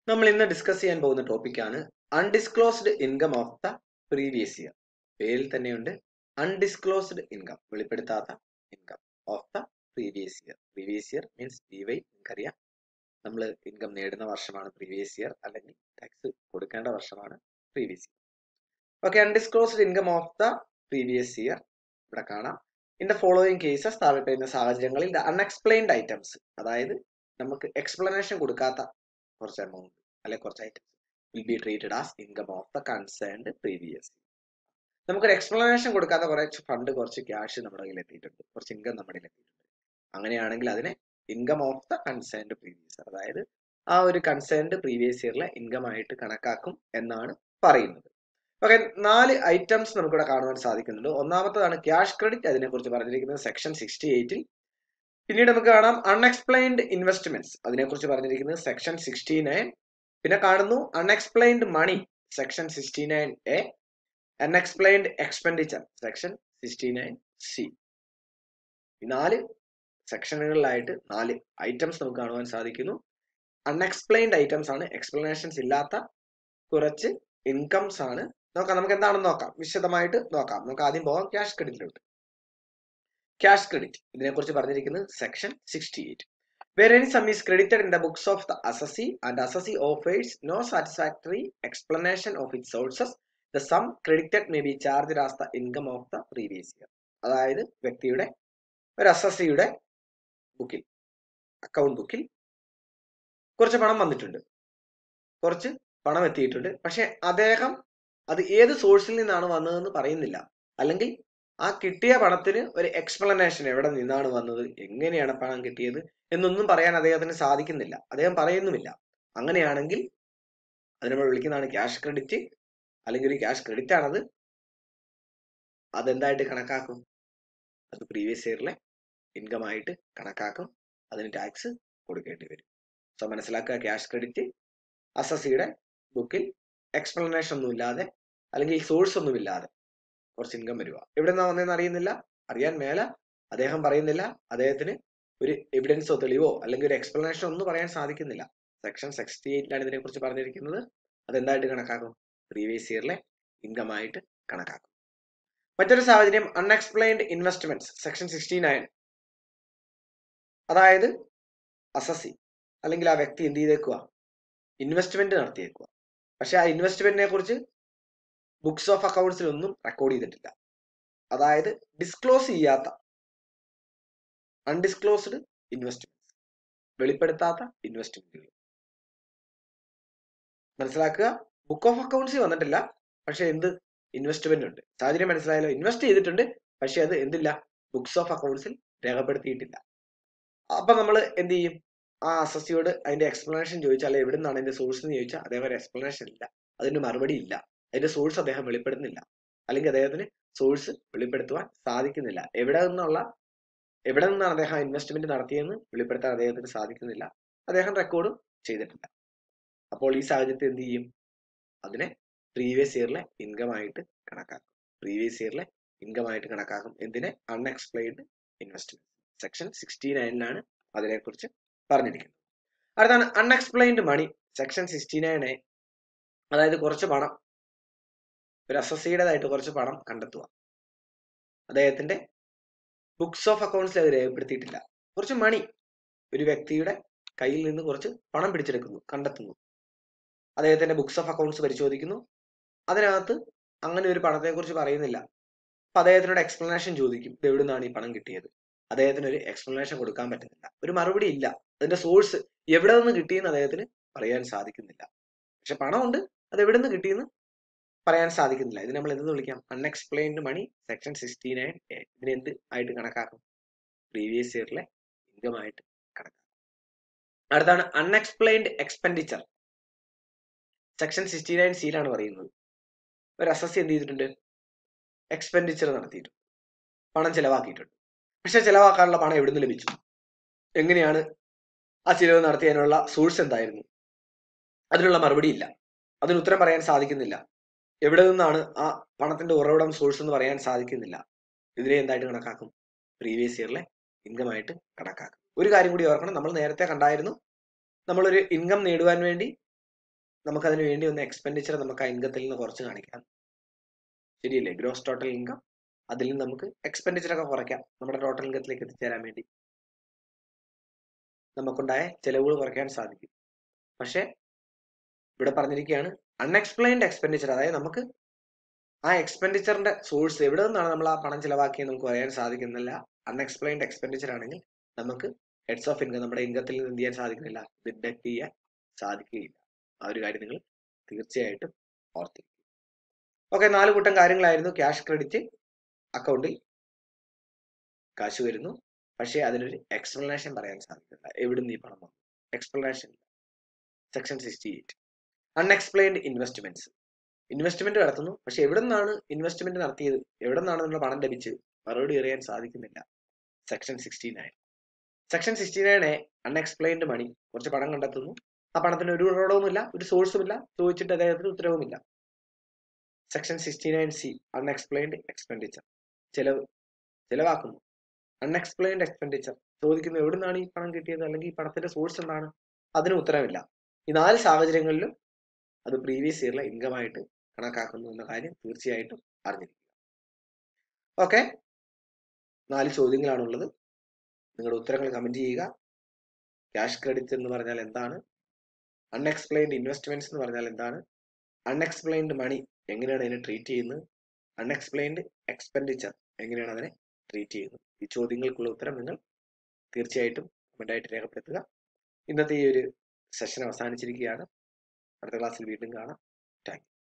നമ്മൾ ഇന്ന് ഡിസ്കസ് ചെയ്യാൻ പോകുന്ന ടോപ്പിക്കാണ് undisclosed income of the previous year പേരിൽ തന്നെയുണ്ട് അൺഡിസ്ക്ലോസ്ഡ് ഇൻകം വെളിപ്പെടുത്താത്ത income of the previous year previous year means D Y നിങ്ങൾക്കറിയാം നമ്മൾ ഇൻകം നേടുന്ന വർഷമാണ് പ്രീവിയസ് ഇയർ അല്ലെങ്കിൽ ടാക്സ് കൊടുക്കേണ്ട വർഷമാണ് previous year okay undisclosed income of the previous year ഇവിടെ കാണാം ഇൻ ദ ഫോളോയിങ് കേസസ് താഴെ പറയുന്ന സാഹചര്യങ്ങളിൽ ദ അൺഎക്സ്പ്ലെയിൻഡ് ഐറ്റംസ് അതായത് നമുക്ക് എക്സ്പ്ലനേഷൻ കൊടുക്കാത്ത കുറച്ച് എമൗണ്ട് അല്ലെങ്കിൽ കുറച്ച് items will be treated as income of the concerned previous നമുക്കൊരു എക്സ്പ്ലനേഷൻ കൊടുക്കാത്ത കുറച്ച് ഫണ്ട് കുറച്ച് ക്യാഷ് നമ്മുടെ കയ്യിൽ എത്തിയിട്ടുണ്ട് കുറച്ച് ഇൻകം നമ്മുടെ കയ്യിൽ എത്തിയിട്ടുണ്ട് അങ്ങനെയാണെങ്കിൽ അതിനെ income of the concerned previous അതായത് ആ ഒരു കൺസേൺഡ് പ്രീവിയസ് ഇയറിലെ ഇൻകം ആയിട്ട് കണക്കാക്കും എന്നാണ് പറയുന്നത് ഓക്കെ നാല് ഐറ്റംസ് നമുക്കിവിടെ കാണുവാൻ സാധിക്കുന്നുണ്ട് ഒന്നാമത്തതാണ് ക്യാഷ് ക്രെഡിറ്റ് അതിനെക്കുറിച്ച് പറഞ്ഞിരിക്കുന്നത് സെക്ഷൻ സിക്സ്റ്റി എയ്റ്റിൽ പിന്നീട് നമുക്ക് കാണാം അൺഎക്സ്പ്ലെയിൻഡ് ഇൻവെസ്റ്റ്മെന്റ്സ് അതിനെക്കുറിച്ച് പറഞ്ഞിരിക്കുന്നത് സെക്ഷൻ സിക്സ്റ്റി നയൻ പിന്നെ കാണുന്നു unexplained money section sixty nine A unexplained expenditure section sixty nine C ഈ നാല് സെക്ഷനുകളിലായിട്ട് നാല് ഐറ്റംസ് നമുക്ക് കാണുവാൻ സാധിക്കുന്നു അൺഎക്സ്പ്ലെയിൻഡ് ഐറ്റംസ് ആണ് എക്സ്പ്ലനേഷൻസ് ഇല്ലാത്ത കുറച്ച് ഇൻകംസ് ആണ് നോക്കാം നമുക്ക് എന്താണെന്ന് നോക്കാം വിശദമായിട്ട് നോക്കാം നമുക്ക് ആദ്യം പോകാം ക്യാഷ് ക്രെഡിറ്റിലോട്ട് ക്യാഷ് ക്രെഡിറ്റ് ഇതിനെക്കുറിച്ച് പറഞ്ഞിരിക്കുന്നത് section sixty eight where any sum is credited in the books of the assessee and assessee offers no satisfactory explanation of it sources the sum credited may be charge as the income of the previous year അതായത് വ്യക്തിയുടെ ഒരു അസസിയുടെ ബുക്കിൽ account ബുക്കിൽ കുറച്ച് പണം വന്നിട്ടുണ്ട് കുറച്ച് പണം എത്തിയിട്ടുണ്ട് പക്ഷെ അദ്ദേഹം അത് ഏത് സോഴ്സിൽ നിന്നാണ് വന്നതെന്ന് പറയുന്നില്ല അല്ലെങ്കിൽ ആ കിട്ടിയ പണത്തിന് ഒരു എക്സ്പ്ലനേഷൻ എവിടെ നിന്നാണ് വന്നത് എങ്ങനെയാണ് പണം കിട്ടിയത് എന്നൊന്നും പറയാൻ അദ്ദേഹത്തിന് സാധിക്കുന്നില്ല അദ്ദേഹം പറയുന്നുമില്ല അങ്ങനെയാണെങ്കിൽ അത് നമ്മൾ വിളിക്കുന്നതാണ് ക്യാഷ് ക്രെഡിറ്റ് അല്ലെങ്കിൽ ഒരു ക്യാഷ് ക്രെഡിറ്റ് ആണത് അതെന്തായിട്ട് കണക്കാക്കും അത് പ്രീവിയസ് ഇയറിലെ ഇൻകം ആയിട്ട് കണക്കാക്കും അതിന് ടാക്സ് കൊടുക്കേണ്ടി വരും സോ മനസ്സിലാക്കുക ക്യാഷ് ക്രെഡിറ്റ് അസസിയുടെ ബുക്കിൽ എക്സ്പ്ലനേഷൻ ഒന്നും ഇല്ലാതെ അല്ലെങ്കിൽ സോഴ്സ് ഒന്നും ഇല്ലാതെ കുറച്ച് ഇൻകം വരിക എവിടെ നിന്നാ വന്നതെന്ന് അറിയുന്നില്ല അറിയാൻ മേല അദ്ദേഹം പറയുന്നില്ല അദ്ദേഹത്തിന് ഒരു എവിഡൻസോ തെളിവോ അല്ലെങ്കിൽ ഒരു എക്സ്പ്ലനേഷൻ ഒന്നും പറയാൻ സാധിക്കുന്നില്ല സെക്ഷൻ സിക്സ്റ്റി എയ്റ്റിലാണ് ഇതിനെ കുറിച്ച് പറഞ്ഞിരിക്കുന്നത് അതെന്തായിട്ട് കണക്കാക്കും പ്രീവിയസ് ഇയറിലെ ഇൻകം ആയിട്ട് കണക്കാക്കും മറ്റൊരു സാഹചര്യം unexplained investments section sixty nine അതായത് അസസി അല്ലെങ്കിൽ ആ വ്യക്തി എന്ത് ചെയ്തേക്കുക ഇൻവെസ്റ്റ്മെന്റ് നടത്തിയേക്കുക പക്ഷെ ആ ഇൻവെസ്റ്റ്മെന്റിനെ കുറിച്ച് ബുക്സ് ഓഫ് അക്കൗണ്ട്സിൽ ഒന്നും റെക്കോർഡ് ചെയ്തിട്ടില്ല അതായത് ഡിസ്ക്ലോസ് ചെയ്യാത്ത അൺഡിസ്ക്ലോസ്ഡ് ഇൻവെസ്റ്റ്മെന്റ് വെളിപ്പെടുത്താത്ത ഇൻവെസ്റ്റ്മെന്റുകൾ മനസ്സിലാക്കുക ബുക്ക് ഓഫ് അക്കൗണ്ട്സിൽ വന്നിട്ടില്ല പക്ഷെ എന്ത് ഇൻവെസ്റ്റ്മെന്റ് ഉണ്ട് സാഹചര്യം മനസ്സിലായല്ലോ ഇൻവെസ്റ്റ് ചെയ്തിട്ടുണ്ട് പക്ഷെ അത് എന്തില്ല ബുക്സ് ഓഫ് അക്കൗണ്ട്സിൽ രേഖപ്പെടുത്തിയിട്ടില്ല അപ്പൊ നമ്മൾ എന്ത് ചെയ്യും ആ അസസിയോട് അതിന്റെ എക്സ്പ്ലനേഷൻ ചോദിച്ചാൽ എവിടെ നിന്നാണ് അതിന്റെ സോഴ്സ് എന്ന് ചോദിച്ചാൽ അതേപോലെ എക്സ്പ്ലനേഷൻ ഇല്ല അതിന് മറുപടി ഇല്ല അതിന്റെ സോഴ്സ് അദ്ദേഹം വെളിപ്പെടുത്തുന്നില്ല അല്ലെങ്കിൽ അദ്ദേഹത്തിന് സോഴ്സ് വെളിപ്പെടുത്തുവാൻ സാധിക്കുന്നില്ല എവിടെ നിന്നുള്ള എവിടെ നിന്നാണ് അദ്ദേഹം ഇൻവെസ്റ്റ്മെന്റ് നടത്തിയെന്ന് വെളിപ്പെടുത്താൻ അദ്ദേഹത്തിന് സാധിക്കുന്നില്ല അദ്ദേഹം റെക്കോർഡും ചെയ്തിട്ടില്ല അപ്പോൾ ഈ സാഹചര്യത്തിൽ എന്ത് ചെയ്യും അതിനെ പ്രീവിയസ് ഇയറിലെ ഇൻകം ആയിട്ട് കണക്കാക്കും പ്രീവിയസ് ഇയറിലെ ഇൻകം ആയിട്ട് കണക്കാക്കും എന്തിനെ അൺഎക്സ്പ്ലെയിൻഡ് ഇൻവെസ്റ്റ്മെന്റ് സെക്ഷൻ സിക്സ്റ്റി നയനിലാണ് അതിനെക്കുറിച്ച് പറഞ്ഞിരിക്കുന്നത് അടുത്താണ് unexplained money section sixty nine A അതായത് കുറച്ച് പണം ഒരു അസസിയുടേതായിട്ട് കുറച്ച് പണം കണ്ടെത്തുക അദ്ദേഹത്തിന്റെ ബുക്സ് ഓഫ് അക്കൗണ്ട്സിൽ അത് രേഖപ്പെടുത്തിയിട്ടില്ല കുറച്ച് മണി ഒരു വ്യക്തിയുടെ കയ്യിൽ നിന്ന് കുറച്ച് പണം പിടിച്ചെടുക്കുന്നു കണ്ടെത്തുന്നു അദ്ദേഹത്തിന്റെ ബുക്സ് ഓഫ് അക്കൗണ്ട്സ് പരിശോധിക്കുന്നു അതിനകത്ത് അങ്ങനെ ഒരു പണത്തെക്കുറിച്ച് പറയുന്നില്ല അപ്പൊ അദ്ദേഹത്തിനോട് എക്സ്പ്ലനേഷൻ ചോദിക്കും ഇത് എവിടെ നിന്നാണ് ഈ പണം കിട്ടിയത് അദ്ദേഹത്തിന് ഒരു എക്സ്പ്ലനേഷൻ കൊടുക്കാൻ പറ്റുന്നില്ല ഒരു മറുപടി ഇല്ല അതിന്റെ സോഴ്സ് എവിടെ നിന്ന് കിട്ടിയെന്ന് അദ്ദേഹത്തിന് പറയാൻ സാധിക്കുന്നില്ല പക്ഷെ പണമുണ്ട് അത് എവിടെ നിന്ന് കിട്ടിയെന്ന് പറയാൻ സാധിക്കുന്നില്ല ഇത് നമ്മൾ എന്തെന്ന് വിളിക്കാം unexplained money section sixty nine A ഇതിനെ എന്ത് ആയിട്ട് കണക്കാക്കും പ്രീവിയസ് ഇയറിലെ ഇൻകം ആയിട്ട് കണക്കാക്കും അടുത്താണ് unexplained expenditure section sixty nine സിയിലാണ് പറയുന്നത് ഒരു അസസ് എന്ത് ചെയ്തിട്ടുണ്ട് എക്സ്പെൻഡിച്ചർ നടത്തിയിട്ടുണ്ട് പണം ചെലവാക്കിയിട്ടുണ്ട് പക്ഷെ ചെലവാക്കാനുള്ള പണം എവിടുന്ന് ലഭിച്ചു എങ്ങനെയാണ് ആ ചിലവ് നടത്തിയതിനുള്ള സോഴ്സ് എന്തായിരുന്നു അതിനുള്ള മറുപടി ഇല്ല അതിന് ഉത്തരം പറയാൻ സാധിക്കുന്നില്ല എവിടെ നിന്നാണ് ആ പണത്തിന്റെ ഉറവിടം സോഴ്സ് എന്ന് പറയാൻ സാധിക്കുന്നില്ല ഇതിനെ എന്തായിട്ട് കണക്കാക്കും പ്രീവിയസ് ഇയറിലെ ഇൻകം ആയിട്ട് കണക്കാക്കും ഒരു കാര്യം കൂടി ഓർക്കണം നമ്മൾ നേരത്തെ കണ്ടായിരുന്നു നമ്മളൊരു ഇൻകം നേടുവാൻ വേണ്ടി നമുക്കതിന് വേണ്ടി ഒന്ന് എക്സ്പെൻഡിച്ചർ നമുക്ക് ആ ഇൻകത്തിൽ നിന്ന് കുറച്ച് കാണിക്കാം ശരിയല്ലേ ഗ്രോസ് ടോട്ടൽ ഇൻകം അതിൽ നിന്ന് നമുക്ക് എക്സ്പെൻഡിച്ചർ ഒക്കെ കുറയ്ക്കാം നമ്മുടെ ടോട്ടൽ ഇൻകത്തിലേക്ക് എത്തിച്ചേരാൻ വേണ്ടി നമുക്കുണ്ടായ ചെലവുകൾ കുറയ്ക്കാൻ സാധിക്കും പക്ഷെ ഇവിടെ പറഞ്ഞിരിക്കുകയാണ് അൺഎക്സ്പ്ലെയിൻഡ് എക്സ്പെൻഡിച്ചർ അതായത് നമുക്ക് ആ എക്സ്പെൻഡിച്ചറിന്റെ സോഴ്സ് എവിടെ നിന്നാണ് നമ്മൾ ആ പണം ചിലവാക്കിയെന്ന് നമുക്ക് പറയാൻ സാധിക്കുന്നില്ല അൺഎക്സ്പ്ലെയിൻഡ് എക്സ്പെൻഡിച്ചർ ആണെങ്കിൽ നമുക്ക് ഹെഡ്സ് ഓഫ് ഇൻകം നമ്മുടെ ഇൻകത്തിൽ നിന്ന് എന്ത് ചെയ്യാൻ സാധിക്കുന്നില്ല ഡിഡക്ട് ചെയ്യാൻ സാധിക്കുകയില്ല ആ ഒരു കാര്യം നിങ്ങൾ തീർച്ചയായിട്ടും ഓർത്തിരിക്കും ഓക്കെ നാല് കൂട്ടം കാര്യങ്ങളായിരുന്നു ക്യാഷ് ക്രെഡിറ്റ് അക്കൗണ്ടിൽ കാശ് വരുന്നു പക്ഷേ അതിനൊരു എക്സ്പ്ലനേഷൻ പറയാൻ സാധിക്കില്ല എവിടുന്ന് ഈ പണം വന്നു explanation section sixty eight unexplained investments investment നടത്തുന്നു പക്ഷെ എവിടെ നിന്നാണ് ഇൻവെസ്റ്റ്മെന്റ് നടത്തിയത് എവിടെ നിന്നാണ് നമ്മൾ പണം ലഭിച്ചത് മറുപടി അറിയാൻ സാധിക്കുന്നില്ല section sixty nine section sixty നയനെ അൺഎക്സ്പ്ലെയിൻഡ് മണി കുറച്ച് പണം കണ്ടെത്തുന്നു ആ പണത്തിന് ഒരു ഉറവിടവുമില്ല ഒരു സോഴ്സും ഇല്ല ചോദിച്ചിട്ട് അദ്ദേഹത്തിന് ഉത്തരവുമില്ല section sixty nine C unexplained expenditure ചെലവ് ചെലവാക്കുന്നു അൺഎക്സ്പ്ലെയിൻഡ് എക്സ്പെൻഡിച്ചർ ചോദിക്കുന്നു എവിടെ നിന്നാണ് ഈ പണം കിട്ടിയത് അല്ലെങ്കിൽ ഈ പണത്തിന്റെ സോഴ്സ് എന്താണ് അതിന് ഉത്തരവില്ല ഈ നാല് സാഹചര്യങ്ങളിലും അത് പ്രീവിയസ് ഇയറിലെ ഇൻകം ആയിട്ട് കണക്കാക്കുന്നു എന്ന കാര്യം തീർച്ചയായിട്ടും അറിഞ്ഞിരിക്കുക ഓക്കെ നാല് ചോദ്യങ്ങളാണുള്ളത് നിങ്ങളുടെ ഉത്തരങ്ങൾ കമന്റ് ചെയ്യുക ക്യാഷ് ക്രെഡിറ്റ് എന്ന് പറഞ്ഞാൽ എന്താണ് അൺഎക്സ്പ്ലെയിൻഡ് ഇൻവെസ്റ്റ്മെന്റ്സ് എന്ന് പറഞ്ഞാൽ എന്താണ് അൺഎക്സ്പ്ലെയിൻഡ് മണി എങ്ങനെയാണ് അതിനെ ട്രീറ്റ് ചെയ്യുന്നത് അൺഎക്സ്പ്ലെയിൻഡ് എക്സ്പെൻഡിച്ചർ എങ്ങനെയാണ് അതിനെ ട്രീറ്റ് ചെയ്യുന്നത് ഈ ചോദ്യങ്ങൾക്കുള്ള ഉത്തരം നിങ്ങൾ തീർച്ചയായിട്ടും കമന്റായിട്ട് രേഖപ്പെടുത്തുക ഇന്നത്തെ ഈ ഒരു സെഷൻ അവസാനിച്ചിരിക്കുകയാണ് അടുത്ത ക്ലാസ്സിൽ വീണ്ടും കാണാം താങ്ക്